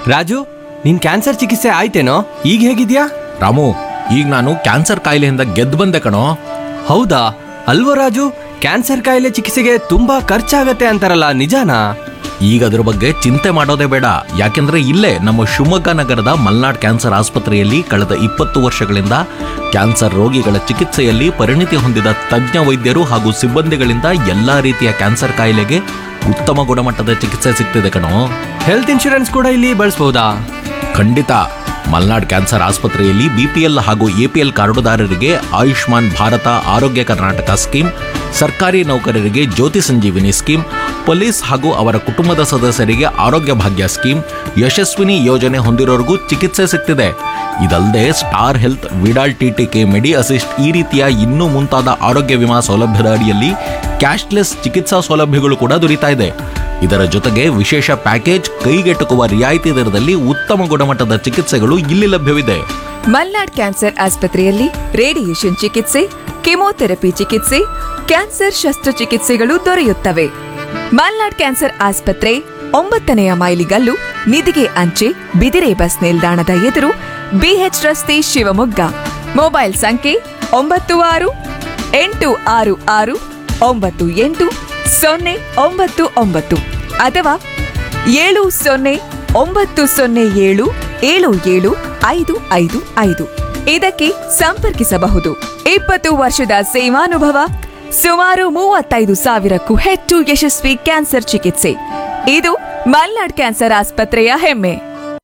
ರಾಜು ನಿನ್ ಕ್ಯಾನ್ಸರ್ ಚಿಕಿತ್ಸೆ ಆಯ್ತೇನೋ ಈಗ ಹೇಗಿದ್ಯಾ ರಾಮು ಈಗ ನಾನು ಕ್ಯಾನ್ಸರ್ ಕಾಯಿಲೆಯಿಂದ ಗೆದ್ದು ಬಂದೆ ಕಣೋ ಹೌದಾ ಅಲ್ವೋ ರಾಜು ಕ್ಯಾನ್ಸರ್ ಕಾಯಿಲೆ ಚಿಕಿತ್ಸೆಗೆ ತುಂಬಾ ಖರ್ಚಾಗತ್ತೆ ಅಂತಾರಲ್ಲ ನಿಜಾನಾ ಈಗ ಅದ್ರ ಬಗ್ಗೆ ಚಿಂತೆ ಮಾಡೋದೇ ಬೇಡ ಯಾಕೆಂದ್ರೆ ಇಲ್ಲೇ ನಮ್ಮ ಶಿವಮೊಗ್ಗ ನಗರದ ಮಲ್ನಾಡ್ ಕ್ಯಾನ್ಸರ್ ಆಸ್ಪತ್ರೆಯಲ್ಲಿ ಕಳೆದ ಇಪ್ಪತ್ತು ವರ್ಷಗಳಿಂದ ಕ್ಯಾನ್ಸರ್ ರೋಗಿಗಳ ಚಿಕಿತ್ಸೆಯಲ್ಲಿ ಪರಿಣಿತಿ ಹೊಂದಿದ ತಜ್ಞ ವೈದ್ಯರು ಹಾಗೂ ಸಿಬ್ಬಂದಿಗಳಿಂದ ಎಲ್ಲಾ ರೀತಿಯ ಕ್ಯಾನ್ಸರ್ ಕಾಯಿಲೆಗೆ ಉತ್ತಮ ಗುಣಮಟ್ಟದ ಚಿಕಿತ್ಸೆ ಸಿಗ್ತಿದೆ ಕಣೋ ಹೆಲ್ತ್ ಇನ್ಶೂರೆನ್ಸ್ ಕೂಡ ಇಲ್ಲಿ ಬಳಸ್ಬೋದಾ ಖಂಡಿತ ಮಲ್ನಾಡ್ ಕ್ಯಾನ್ಸರ್ ಆಸ್ಪತ್ರೆಯಲ್ಲಿ ಬಿಪಿಎಲ್ ಹಾಗೂ ಎಪಿಎಲ್ ಕಾರ್ಡುದಾರರಿಗೆ ಆಯುಷ್ಮಾನ್ ಭಾರತ ಆರೋಗ್ಯ ಕರ್ನಾಟಕ ಸ್ಕೀಮ್ ಸರ್ಕಾರಿ ನೌಕರರಿಗೆ ಜ್ಯೋತಿ ಸಂಜೀವಿನಿ ಸ್ಕೀಮ್ ಪೊಲೀಸ್ ಹಾಗೂ ಅವರ ಕುಟುಂಬದ ಸದಸ್ಯರಿಗೆ ಆರೋಗ್ಯ ಭಾಗ್ಯ ಸ್ಕೀಮ್ ಯಶಸ್ವಿನಿ ಯೋಜನೆ ಹೊಂದಿರೋರಿಗೂ ಚಿಕಿತ್ಸೆ ಸಿಗ್ತಿದೆ ಇದಲ್ಲದೆ Star Health Vidal TTK Medi Assist ಈ ರೀತಿಯ ಇನ್ನೂ ಮುಂತಾದ ಆರೋಗ್ಯ ವಿಮಾ ಸೌಲಭ್ಯದ ಅಡಿಯಲ್ಲಿ ಕ್ಯಾಶ್ಲೆಸ್ ಚಿಕಿತ್ಸಾ ಸೌಲಭ್ಯಗಳು ಕೂಡ ದೊರೀತಾ ಇದೆ ಇದರ ಜೊತೆಗೆ ವಿಶೇಷ ಪ್ಯಾಕೇಜ್ ಕೈಗೆಟುಕುವ ರಿಯಾಯಿತಿ ದರದಲ್ಲಿ ಉತ್ತಮ ಗುಣಮಟ್ಟದ ಚಿಕಿತ್ಸೆಗಳು ಇಲ್ಲಿ ಲಭ್ಯವಿದೆ ಮಲ್ನಾಡ್ ಕ್ಯಾನ್ಸರ್ ಆಸ್ಪತ್ರೆಯಲ್ಲಿ ರೇಡಿಯೇಷನ್ ಚಿಕಿತ್ಸೆ ಕೆಮೊಥೆರಪಿ ಚಿಕಿತ್ಸೆ ಕ್ಯಾನ್ಸರ್ ಶಸ್ತ್ರಚಿಕಿತ್ಸೆಗಳು ದೊರೆಯುತ್ತವೆ ಮಲ್ನಾಡ್ ಕ್ಯಾನ್ಸರ್ ಆಸ್ಪತ್ರೆ ಒಂಬತ್ತನೆಯ ಮೈಲಿಗಲ್ಲು ನಿಧಿಗೆ ಅಂಚೆ ಬಿದಿರೆ ಬಸ್ ನಿಲ್ದಾಣದ ಎದುರು ಬಿಎಚ್ ರಸ್ತೆ ಶಿವಮೊಗ್ಗ ಮೊಬೈಲ್ ಸಂಖ್ಯೆ ಒಂಬತ್ತು ಆರು ಎಂಟು ಆರು ಆರು ಒಂಬತ್ತು ಎಂಟು ಸೊನ್ನೆ ಒಂಬತ್ತು ಒಂಬತ್ತು ಅಥವಾ ಏಳು ಸೊನ್ನೆ ಒಂಬತ್ತು ಸೊನ್ನೆ ಏಳು ಏಳು ಏಳು ಐದು ಐದು ಐದು ಇದಕ್ಕೆ ಸಂಪರ್ಕಿಸಬಹುದು ಇಪ್ಪತ್ತು ವರ್ಷದ ಸೇವಾನುಭವ ಸುಮಾರು ಮೂವತ್ತೈದು ಸಾವಿರಕ್ಕೂ ಹೆಚ್ಚು ಯಶಸ್ವಿ ಕ್ಯಾನ್ಸರ್ ಚಿಕಿತ್ಸೆ ಇದು ಮಲ್ನಾಡ್ ಕ್ಯಾನ್ಸರ್ ಆಸ್ಪತ್ರೆಯ ಹೆಮ್ಮೆ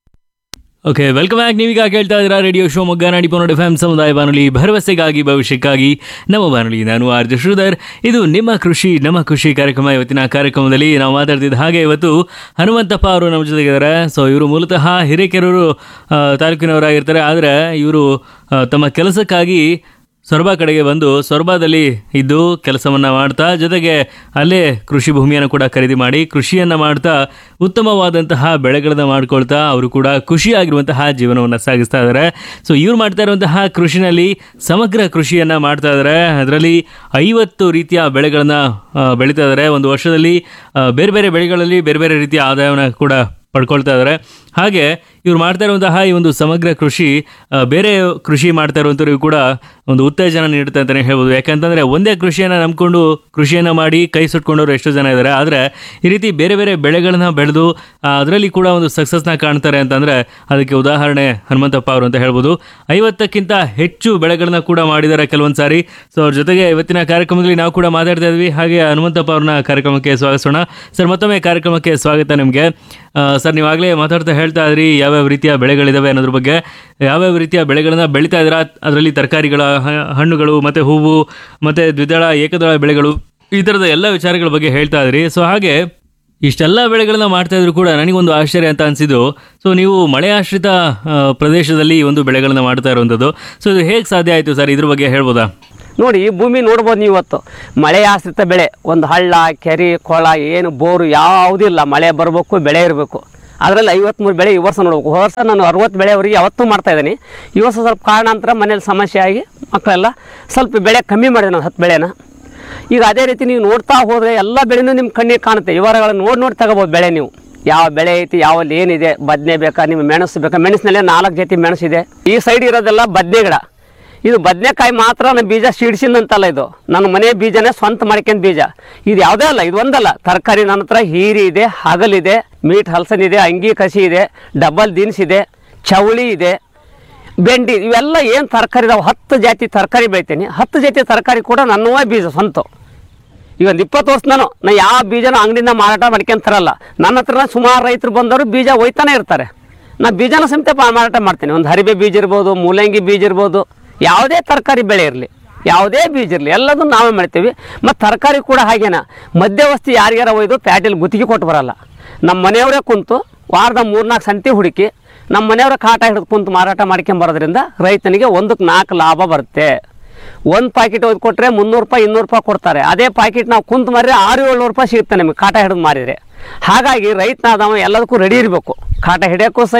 ಓಕೆ ವೆಲ್ಕಮ್ ಬ್ಯಾಕ್ ನೀವೀಗ ಕೇಳ್ತಾ ಇದ್ದೀರಾ ರೇಡಿಯೋ ಶಿವಮೊಗ್ಗ ನಾಡಿ ಪನ್ನಡ ಎಫ್ ಎಂ ಸಮುದಾಯ ಬಾನುಲಿ ಭರವಸೆಗಾಗಿ ಭವಿಷ್ಯಕ್ಕಾಗಿ ನಮ್ಮ ಬಾನುಲಿ ನಾನು ಆರ್ ಜೆ ಶ್ರೀಧರ್ ಇದು ನಿಮ್ಮ ಕೃಷಿ ನಮ್ಮ ಖುಷಿ ಕಾರ್ಯಕ್ರಮ ಇವತ್ತಿನ ಕಾರ್ಯಕ್ರಮದಲ್ಲಿ ನಾವು ಮಾತಾಡ್ತಿದ್ದ ಹಾಗೆ ಇವತ್ತು ಹನುಮಂತಪ್ಪ ಅವರು ನಮ್ಮ ಜೊತೆಗಿದ್ದಾರೆ ಸೊ ಇವರು ಮೂಲತಃ ಹಿರೇಕೆರೂರು ಆ, ತಾಲೂಕಿನವರಾಗಿರ್ತಾರೆ ಆದರೆ ಇವರು ಆ, ತಮ್ಮ ಕೆಲಸಕ್ಕಾಗಿ ಸೊರಬ ಕಡೆಗೆ ಬಂದು ಸೊರಬದಲ್ಲಿ ಇದ್ದು ಕೆಲಸವನ್ನ ಮಾಡ್ತಾ ಜೊತೆಗೆ ಅಲ್ಲೇ ಕೃಷಿ ಭೂಮಿಯನ್ನು ಕೂಡ ಖರೀದಿ ಮಾಡಿ ಕೃಷಿಯನ್ನ ಮಾಡ್ತಾ ಉತ್ತಮವಾದಂತಹ ಬೆಳೆಗಳನ್ನ ಮಾಡ್ಕೊಳ್ತಾ ಅವರು ಕೂಡ ಖುಷಿಯಾಗಿರುವಂತಹ ಜೀವನವನ್ನು ಸಾಗಿಸ್ತಾ ಇದ್ದಾರೆ ಸೊ ಇವ್ರು ಮಾಡ್ತಾ ಇರುವಂತಹ ಕೃಷಿನಲ್ಲಿ ಸಮಗ್ರ ಕೃಷಿಯನ್ನ ಮಾಡ್ತಾ ಇದ್ದಾರೆ ಅದರಲ್ಲಿ ಐವತ್ತು ರೀತಿಯ ಬೆಳೆಗಳನ್ನ ಆ, ಬೆಳೀತಾ ಇದ್ದಾರೆ ಒಂದು ವರ್ಷದಲ್ಲಿ ಆ, ಬೇರೆ ಬೇರೆ ಬೆಳೆಗಳಲ್ಲಿ ಬೇರೆ ಬೇರೆ ರೀತಿಯ ಆದಾಯವನ್ನು ಕೂಡ ಪಡ್ಕೊಳ್ತಾ ಇದ್ದಾರೆ ಹಾಗೆ ಇವ್ರು ಮಾಡ್ತಾ ಇರುವಂತಹ ಈ ಒಂದು ಸಮಗ್ರ ಕೃಷಿ ಆ, ಬೇರೆ ಕೃಷಿ ಮಾಡ್ತಾ ಇರುವಂಥವ್ರಿಗೂ ಕೂಡ ಒಂದು ಉತ್ತೇಜನ ನೀಡುತ್ತೆ ಅಂತಲೇ ಹೇಳ್ಬೋದು ಯಾಕಂತಂದರೆ ಒಂದೇ ಕೃಷಿಯನ್ನು ನಂಬ್ಕೊಂಡು ಕೃಷಿಯನ್ನು ಮಾಡಿ ಕೈ ಸುಟ್ಕೊಂಡವ್ರು ಎಷ್ಟೋ ಜನ ಇದ್ದಾರೆ ಆದರೆ ಈ ರೀತಿ ಬೇರೆ ಬೇರೆ ಬೆಳೆಗಳನ್ನ ಬೆಳೆದು ಅದರಲ್ಲಿ ಕೂಡ ಒಂದು ಸಕ್ಸಸ್ನ ಕಾಣ್ತಾರೆ ಅಂತಂದರೆ ಅದಕ್ಕೆ ಉದಾಹರಣೆ ಹನುಮಂತಪ್ಪ ಅವರು ಅಂತ ಹೇಳ್ಬೋದು ಐವತ್ತಕ್ಕಿಂತ ಹೆಚ್ಚು ಬೆಳೆಗಳನ್ನ ಕೂಡ ಮಾಡಿದ್ದಾರೆ ಕೆಲವೊಂದು ಸಾರಿ ಸೊ ಅವ್ರ ಜೊತೆಗೆ ಇವತ್ತಿನ ಕಾರ್ಯಕ್ರಮದಲ್ಲಿ ನಾವು ಕೂಡ ಮಾತಾಡ್ತಾ ಇದ್ವಿ ಹಾಗೆ ಹನುಮಂತಪ್ಪ ಅವ್ರನ್ನ ಕಾರ್ಯಕ್ರಮಕ್ಕೆ ಸ್ವಾಗತಿಸೋಣ ಸರ್ ಮತ್ತೊಮ್ಮೆ ಕಾರ್ಯಕ್ರಮಕ್ಕೆ ಸ್ವಾಗತ ನಿಮಗೆ ಸರ್ ನೀವಾಗಲೇ ಮಾತಾಡ್ತಾ ಹೇಳ್ತಾ ಇದ್ರಿ ಯಾವ್ಯಾವ ರೀತಿಯ ಬೆಳೆಗಳಿದಾವೆ ಅನ್ನೋದ್ರ ಬಗ್ಗೆ ಯಾವ್ಯಾವ ರೀತಿಯ ಬೆಳೆಗಳನ್ನ ಬೆಳೀತಾ ಇದ್ದೀರಾ ಅದರಲ್ಲಿ ತರಕಾರಿಗಳ ಹ- ಹಣ್ಣುಗಳು ಮತ್ತು ಹೂವು ಮತ್ತು ದ್ವಿದಳ ಏಕದಳ ಬೆಳೆಗಳು ಈ ಥರದ ಎಲ್ಲ ವಿಚಾರಗಳ ಬಗ್ಗೆ ಹೇಳ್ತಾ ಇದ್ರಿ ಸೊ ಹಾಗೆ ಇಷ್ಟೆಲ್ಲ ಬೆಳೆಗಳನ್ನ ಮಾಡ್ತಾ ಇದ್ರು ಕೂಡ ನನಗೊಂದು ಆಶ್ಚರ್ಯ ಅಂತ ಅನಿಸಿದ್ದು ಸೊ ನೀವು ಮಳೆ ಆಶ್ರಿತ ಆ, ಪ್ರದೇಶದಲ್ಲಿ ಈ ಒಂದು ಬೆಳೆಗಳನ್ನ ಮಾಡ್ತಾ ಇರುವಂಥದ್ದು ಸೊ ಇದು ಹೇಗೆ ಸಾಧ್ಯ ಆಯಿತು ಸರ್ ಇದ್ರ ಬಗ್ಗೆ ಹೇಳ್ಬೋದಾ ನೋಡಿ ಈ ಭೂಮಿ ನೋಡ್ಬೋದು ನೀವು ಇವತ್ತು ಮಳೆ ಆಶ್ರಿತ ಬೆಳೆ ಒಂದು ಹಳ್ಳ ಕೆರೆ ಕೊಳ ಏನು ಬೋರು ಯಾವುದಿಲ್ಲ ಮಳೆ ಬರಬೇಕು ಬೆಳೆ ಇರಬೇಕು ಅದರಲ್ಲಿ ಐವತ್ಮೂರು ಬೆಳೆ ಈ ವರ್ಷ ನೋಡ್ಬೇಕು ಹೋದ ವರ್ಷ ನಾನು ಅರವತ್ತು ಬೆಳೆವರೆಗೆ ಯಾವತ್ತೂ ಮಾಡ್ತಾ ಇದ್ದೀನಿ ಈ ವರ್ಷ ಸ್ವಲ್ಪ ಕಾರಣಾಂತರ ಮನೇಲಿ ಸಮಸ್ಯೆ ಆಗಿ ಮಕ್ಕಳೆಲ್ಲ ಸ್ವಲ್ಪ ಬೆಳೆ ಕಮ್ಮಿ ಮಾಡಿದೆ ನಾನು ಹತ್ತು ಬೆಳೆನ ಈಗ ಅದೇ ರೀತಿ ನೀವು ನೋಡ್ತಾ ಹೋದರೆ ಎಲ್ಲ ಬೆಳೆನೂ ನಿಮ್ಮ ಕಣ್ಣಿಗೆ ಕಾಣುತ್ತೆ ವಿವರಗಳನ್ನು ನೋಡಿ ನೋಡಿ ತಗೋಬೋದು ಬೆಳೆ ನೀವು ಯಾವ ಬೆಳೆ ಐತಿ ಯಾವಲ್ಲಿ ಏನಿದೆ ಬದನೆ ಬೇಕಾ ನಿಮ್ಮ ಮೆಣಸು ಬೇಕಾ ಮೆಣಸಿನಲ್ಲೇ ನಾಲ್ಕು ಜಾತಿ ಮೆಣಸಿದೆ ಈ ಸೈಡ್ ಇರೋದೆಲ್ಲ ಬದನೆ ಗಿಡ ಇದು ಬದನೆಕಾಯಿ ಮಾತ್ರ ನಾನು ಬೀಜ ಸಿಡಿಸಿದಂತಲ್ಲ ಇದು ನನ್ನ ಮನೆ ಬೀಜನೇ ಸ್ವಂತ ಮಾಡ್ಕೊಂಡ್ ಬೀಜ ಇದು ಯಾವುದೇ ಅಲ್ಲ ಇದು ಒಂದಲ್ಲ ತರಕಾರಿ ನನ್ನ ಹತ್ರ ಹೀರಿ ಇದೆ ಹಗಲಿದೆ ಮೀಟ್ ಹಲ್ಸನ್ ಇದೆ ಅಂಗಿ ಕಸಿ ಇದೆ ಡಬಲ್ ದಿನ್ಸ್ ಇದೆ ಚವಳಿ ಇದೆ ಬೆಂಡಿ ಇವೆಲ್ಲ ಏನು ತರಕಾರಿ ಇದಾವೆ ಹತ್ತು ಜಾತಿ ತರಕಾರಿ ಬೆಳಿತೀನಿ ಹತ್ತು ಜಾತಿ ತರಕಾರಿ ಕೂಡ ನನ್ನವೇ ಬೀಜ ಸ್ವಂತ ಈಗ ಒಂದು ಇಪ್ಪತ್ತು ವರ್ಷ ನಾನು ನಾ ಯಾವ ಬೀಜನ ಅಂಗಡಿಯಿಂದ ಮಾರಾಟ ಮಾಡ್ಕೊಂತಾರಲ್ಲ ನನ್ನ ಹತ್ರ ಸುಮಾರು ರೈತರು ಬಂದವರು ಬೀಜ ಒಯ್ತಾನೆ ಇರ್ತಾರೆ ನಾ ಬೀಜನ ಸಮೇತ ಪಾ- ಮಾರಾಟ ಮಾಡ್ತೀನಿ ಒಂದು ಹರಿಬೆ ಬೀಜ ಇರ್ಬೋದು ಮೂಲಂಗಿ ಬೀಜ ಇರ್ಬೋದು ಯಾವುದೇ ತರಕಾರಿ ಬೆಳೆ ಇರಲಿ ಯಾವುದೇ ಬೀಜ ಇರಲಿ ಎಲ್ಲದನ್ನು ನಾವೇ ಮಾಡ್ತೀವಿ ಮತ್ತು ತರಕಾರಿ ಕೂಡ ಹಾಗೇನ ಮಧ್ಯವಸ್ತಿ ಯಾರಿಗಾರ ಒಯ್ದು ಪ್ಯಾಟೆಲ್ ಗುತ್ತಿಗೆ ಕೊಟ್ಟು ಬರಲ್ಲ ನಮ್ಮ ಮನೆಯವರೇ ಕುಂತು ವಾರದ ಮೂರ್ನಾಲ್ಕು ಸಂತಿ ಹುಡುಕಿ ನಮ್ಮ ಮನೆಯವರ ಕಾಟ ಹಿಡಿದು ಕುಂತು ಮಾರಾಟ ಮಾಡ್ಕೊಂಬರೋದ್ರಿಂದ ರೈತನಿಗೆ ಒಂದಕ್ಕೆ ನಾಲ್ಕು ಲಾಭ ಬರುತ್ತೆ ಒಂದು ಪ್ಯಾಕೆಟ್ ಒಯ್ದು ಕೊಟ್ಟರೆ ಮುನ್ನೂರು ರೂಪಾಯಿ ಇನ್ನೂರು ರೂಪಾಯಿ ಕೊಡ್ತಾರೆ ಅದೇ ಪ್ಯಾಕೆಟ್ ನಾವು ಕುಂತು ಮಾರಿದ್ರೆ ಆರು ಏಳ್ನೂರು ರೂಪಾಯಿ ಸಿಗುತ್ತೆ ನಮಗೆ ಕಾಟ ಹಿಡಿದು ಮಾರಿದರೆ ಹಾಗಾಗಿ ರೈತನಾದವ ಎಲ್ಲದಕ್ಕೂ ರೆಡಿ ಇರಬೇಕು ಕಾಟ ಹಿಡಿಯೋಕ್ಕೂ ಸಹಿ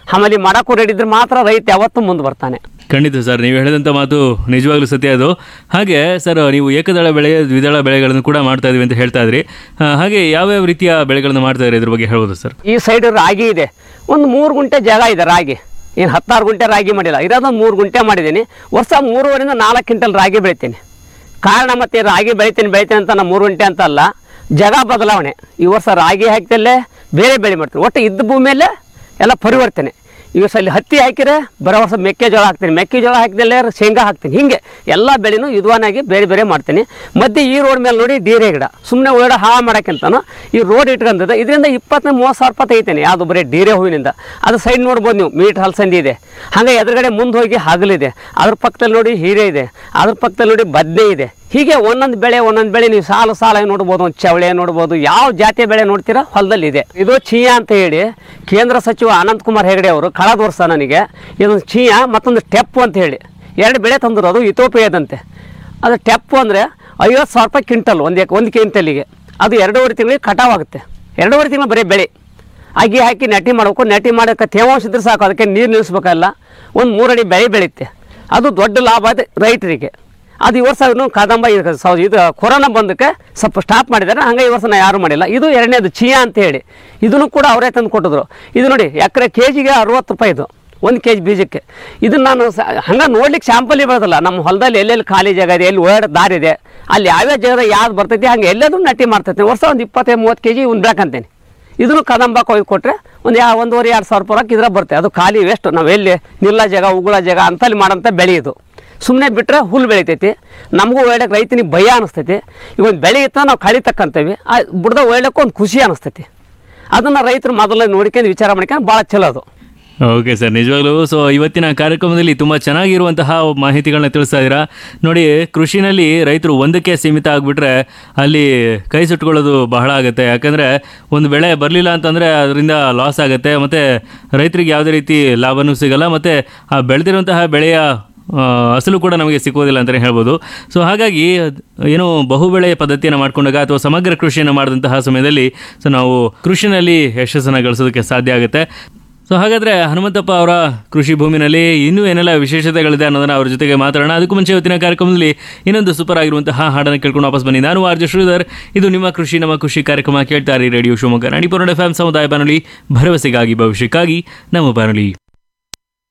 ಆಮೇಲೆ ಮಾಡಕ್ಕೂ ರೆಡಿ ಇದ್ರೆ ಮಾತ್ರ ರೈತ ಯಾವತ್ತೂ ಮುಂದೆ ಬರ್ತಾನೆ ಖಂಡಿತ ಸರ್ ನೀವು ಹೇಳಿದಂಥ ಮಾತು ನಿಜವಾಗ್ಲೂ ಸತ್ಯ ಅದು ಹಾಗೆ ಸರ್ ನೀವು ಏಕದಳ ಬೆಳೆ ದ್ವಿದಳ ಬೆಳೆಗಳನ್ನು ಕೂಡ ಮಾಡ್ತಾ ಇದೀವಿ ಅಂತ ಹೇಳ್ತಾ ಇದ್ರಿ ಆ, ಹಾಗೆ ಯಾವ್ಯಾವ ರೀತಿಯ ಬೆಳೆಗಳನ್ನು ಮಾಡ್ತಾ ಇದ್ರಿ ಇದ್ರ ಬಗ್ಗೆ ಹೇಳ್ಬೋದು ಸರ್ ಈ ಸೈಡ್ ರಾಗಿ ಇದೆ ಒಂದು ಮೂರು ಗುಂಟೆ ಜಾಗ ಇದೆ ರಾಗಿ ಏನು ಹತ್ತಾರು ಗುಂಟೆ ರಾಗಿ ಮಾಡಿಲ್ಲ ಇರೋದೊಂದು ಮೂರು ಗುಂಟೆ ಮಾಡಿದ್ದೀನಿ ವರ್ಷ ಮೂರುವರೆಯಿಂದ ನಾಲ್ಕು ಕ್ವಿಂಟಲ್ ರಾಗಿ ಬೆಳಿತೀನಿ ಕಾರಣ ಮತ್ತೆ ರಾಗಿ ಬೆಳಿತೀನಿ ಬೆಳಿತೀನಿ ಅಂತ ನಾನು ಮೂರು ಗುಂಟೆ ಅಂತ ಅಲ್ಲ ಜಾಗ ಬದಲಾವಣೆ ಈ ವರ್ಷ ರಾಗಿ ಹಾಕ್ತಲ್ಲೇ ಬೇರೆ ಬೆಳೆ ಮಾಡ್ತೀನಿ ಒಟ್ಟು ಇದ್ದ ಭೂಮಿಯಲ್ಲೇ ಎಲ್ಲ ಪರಿವರ್ತನೆ ಈ ವರ್ಷ ಅಲ್ಲಿ ಹತ್ತಿ ಹಾಕಿದ್ರೆ ಬರೋ ವರ್ಷ ಮೆಕ್ಕೆಜೋಳ ಹಾಕ್ತೀನಿ ಮೆಕ್ಕೆಜೋಳ ಹಾಕಿದಲ್ಲೇ ಶೇಂಗಾ ಹಾಕ್ತೀನಿ ಹಿಂಗೆ ಎಲ್ಲ ಬೆಳೆನೂ ವಿದ್ವಾನಾಗಿ ಬೇರೆ ಬೇರೆ ಮಾಡ್ತೀನಿ ಮಧ್ಯೆ ಈ ರೋಡ್ ಮೇಲೆ ನೋಡಿ ಡೀರೆ ಗಿಡ ಸುಮ್ಮನೆ ಓಡ ಹಾ ಮಾಡೋಕ್ಕಿಂತನೂ ಈ ರೋಡ್ ಇಟ್ಕೊಂಡಿದ್ದೆ ಇದರಿಂದ ಇಪ್ಪತ್ತನೇ ಮೂವತ್ತು ಸಾವಿರ ರೂಪಾಯಿ ತೆಗಿತೀನಿ ಯಾವುದು ಬರೀ ಡೀರೆ ಹೂವಿನಿಂದ ಅದು ಸೈಡ್ ನೋಡ್ಬೋದು ನೀವು ಮೀಟ್ ಹಲಸಂದಿ ಇದೆ ಹಾಗೆ ಎದುರುಗಡೆ ಮುಂದೆ ಹೋಗಿ ಹಗಲಿದೆ ಅದ್ರ ಪಕ್ಕದಲ್ಲಿ ನೋಡಿ ಹೀರೆ ಇದೆ ಅದ್ರ ಪಕ್ಕದಲ್ಲಿ ನೋಡಿ ಬದ್ನೆ ಇದೆ ಹೀಗೆ ಒಂದೊಂದು ಬೆಳೆ ಒಂದೊಂದು ಬೆಳೆ ನೀವು ಸಾಲು ಸಾಲಾಗಿ ನೋಡ್ಬೋದು ಒಂದು ಚವಳೆ ನೋಡ್ಬೋದು ಯಾವ ಜಾತಿಯ ಬೆಳೆ ನೋಡ್ತೀರಾ ಹೊಲದಲ್ಲಿ ಇದೆ ಇದು ಚೀಯ ಅಂತ ಹೇಳಿ ಕೇಂದ್ರ ಸಚಿವ ಅನಂತ್ ಕುಮಾರ್ ಹೆಗಡೆ ಅವರು ಕಳೆದ ವರ್ಷ ನನಗೆ ಇದೊಂದು ಚೀಯ ಮತ್ತೊಂದು ಟೆಪ್ಪು ಅಂತ ಹೇಳಿ ಎರಡು ಬೆಳೆ ತಂದರು ಅದು ಇಥೋಪಿಯಾದಂತೆ ಅದು ಟೆಪ್ಪು ಅಂದರೆ ಐವತ್ತು ಸಾವಿರ ರೂಪಾಯಿ ಕ್ವಿಂಟಲ್ ಒಂದು ಎಕ್ ಒಂದು ಕ್ವಿಂಟಲಿಗೆ ಅದು ಎರಡೂವರೆ ತಿಂಗಳಿಗೆ ಕಟಾವಾಗುತ್ತೆ ಎರಡೂವರೆ ತಿಂಗಳು ಬರೀ ಬೆಳೆ ಅಗಿ ಹಾಕಿ ನಟಿ ಮಾಡಬೇಕು ನಟಿ ಮಾಡೋಕ್ಕೆ ತೇವಾಂಶ ಇದ್ರೆ ಸಾಕು ಅದಕ್ಕೆ ನೀರು ನಿಲ್ಲಿಸ್ಬೇಕಲ್ಲ ಒಂದು ಮೂರಡಿ ಬೆಳೆ ಬೆಳೆಯುತ್ತೆ ಅದು ದೊಡ್ಡ ಲಾಭ ಇದೆ ರೈತರಿಗೆ ಅದು ಈ ವರ್ಷ ಇನ್ನು ಕದಂಬ ಇದು ಸೌ- ಇದು ಕೊರೋನಾ ಬಂದಕ್ಕೆ ಸ್ವಲ್ಪ ಸ್ಟಾಪ್ ಮಾಡಿದ್ದಾರೆ ಹಂಗೆ ಈ ವರ್ಷ ನಾ ಯಾರು ಮಾಡಿಲ್ಲ ಇದು ಎರಡನೇದು ಚಿಯಾ ಅಂತ ಹೇಳಿ ಇದನ್ನು ಕೂಡ ಅವರೇ ತಂದು ಕೊಟ್ಟಿದ್ರು ಇದು ನೋಡಿ ಎಕರೆ ಕೆ ಜಿಗೆ ಅರವತ್ತು ರೂಪಾಯಿ ಇದು ಒಂದು ಕೆ ಜಿ ಬೀಜಕ್ಕೆ ಇದನ್ನು ನಾನು ಸ ಹಂಗೆ ನೋಡ್ಲಿಕ್ಕೆ ಸ್ಯಾಂಪಲ್ ಬರೋದಿಲ್ಲ ನಮ್ಮ ಹೊಲದಲ್ಲಿ ಎಲ್ಲೆಲ್ಲಿ ಖಾಲಿ ಜಾಗ ಇದೆ ಎಲ್ಲಿ ಓಡಾಡ ದಾರಿ ಇದೆ ಅಲ್ಲಿ ಯಾವ್ಯಾವ ಜಾಗದಾಗ ಯಾವ್ದು ಬರ್ತೈತಿ ಹಂಗೆ ಎಲ್ಲದೂ ನಟಿ ಮಾಡ್ತೈತಿ ವರ್ಷ ಒಂದು ಇಪ್ಪತ್ತೈದು ಮೂವತ್ತು ಕೆ ಜಿ ಒಂದು ಬೇಕಂತೇನೆ ಇದನ್ನು ಕದಂಬ ಕೊಯ್ದು ಕೊಟ್ಟರೆ ಒಂದು ಯಾ ಒಂದೂವರೆ ಎರಡು ಸಾವಿರ ರೂಪಾಯಿ ಇದ್ರ ಬರುತ್ತೆ ಅದು ಖಾಲಿ ವೇಸ್ಟ್ ನಾವು ಎಲ್ಲಿ ನಿಲ್ಲ ಜಾಗ ಉಗುಳ ಜಾಗ ಅಂತಲ್ಲಿ ಮಾಡೋಂಥ ಬೆಳೆ ಇದು ಸುಮ್ಮನೆ ಬಿಟ್ಟರೆ ಹುಲ್ಲು ಬೆಳಿತೈತಿ ನಮಗೂ ಒಳ್ಳೆಗೆ ರೈತನಿಗೆ ಭಯ ಅನಿಸ್ತೈತಿ ಈಗ ಒಂದು ಬೆಳೆ ಇತ್ತ ನಾವು ಕಳಿ ತಕ್ಕಂತೀವಿ ಆ ಬುಡ್ದ ಒಳ್ಳೆಕ್ಕೆ ಒಂದು ಖುಷಿ ಅನಿಸ್ತೈತಿ ಅದನ್ನು ರೈತರು ಮೊದಲು ನೋಡ್ಕೊಂಡು ವಿಚಾರ ಮಾಡ್ಕೊಂಡು ಭಾಳ ಚಲೋ ಅದು ಓಕೆ ಸರ್ ನಿಜವಾಗ್ಲೂ ಸೊ ಇವತ್ತಿನ ಕಾರ್ಯಕ್ರಮದಲ್ಲಿ ತುಂಬ ಚೆನ್ನಾಗಿರುವಂತಹ ಮಾಹಿತಿಗಳನ್ನ ತಿಳಿಸ್ತಾ ಇದ್ದೀರಾ ನೋಡಿ ಕೃಷಿನಲ್ಲಿ ರೈತರು ಒಂದಕ್ಕೆ ಸೀಮಿತ ಆಗಿಬಿಟ್ರೆ ಅಲ್ಲಿ ಕೈ ಸುಟ್ಕೊಳ್ಳೋದು ಬಹಳ ಆಗುತ್ತೆ ಯಾಕಂದರೆ ಒಂದು ಬೆಳೆ ಬರಲಿಲ್ಲ ಅಂತಂದರೆ ಅದರಿಂದ ಲಾಸ್ ಆಗುತ್ತೆ ಮತ್ತು ರೈತರಿಗೆ ಯಾವುದೇ ರೀತಿ ಲಾಭನೂ ಸಿಗಲ್ಲ ಮತ್ತು ಆ ಬೆಳೆದಿರುವಂತಹ ಬೆಳೆಯ ಆ, ಅಸಲು ಕೂಡ ನಮಗೆ ಸಿಕ್ಕೋದಿಲ್ಲ ಅಂತಲೇ ಹೇಳ್ಬೋದು ಸೊ ಹಾಗಾಗಿ ಅದ್- ಏನು ಬಹುಬೆಳೆ ಪದ್ಧತಿಯನ್ನು ಮಾಡ್ಕೊಂಡಾಗ ಅಥವಾ ಸಮಗ್ರ ಕೃಷಿಯನ್ನು ಮಾಡಿದಂತಹ ಸಮಯದಲ್ಲಿ ಸೊ ನಾವು ಕೃಷಿನಲ್ಲಿ ಯಶಸ್ಸನ್ನು ಗಳಿಸೋದಕ್ಕೆ ಸಾಧ್ಯ ಆಗುತ್ತೆ ಸೊ ಹಾಗಾದರೆ ಹನುಮಂತಪ್ಪ ಅವರ ಕೃಷಿ ಭೂಮಿನಲ್ಲಿ ಇನ್ನೂ ಏನೆಲ್ಲ ವಿಶೇಷತೆಗಳಿದೆ ಅನ್ನೋದನ್ನ ಅವ್ರ ಜೊತೆಗೆ ಮಾತಾಡೋಣ ಅದಕ್ಕೂ ಮುಂಚೆ ಇವತ್ತಿನ ಕಾರ್ಯಕ್ರಮದಲ್ಲಿ ಇನ್ನೊಂದು ಸೂಪರ್ ಆಗಿರುವಂತಹ ಹಾಡನ್ನು ಕೇಳ್ಕೊಂಡು ವಾಪಸ್ ಬನ್ನಿ ನಾನು ಆರ್ಜ ಶ್ರೀಧರ್ ಇದು ನಿಮ್ಮ ಕೃಷಿ ನಮ್ಮ ಕೃಷಿ ಕಾರ್ಯಕ್ರಮ ಕೇಳ್ತಾರೆ radio Shivamogga Nadipura F M ಸಮುದಾಯ ಬಾನುಲಿ ಭರವಸೆಗಾಗಿ ಭವಿಷ್ಯಕ್ಕಾಗಿ ನಮ್ಮ ಬಾನುಲಿ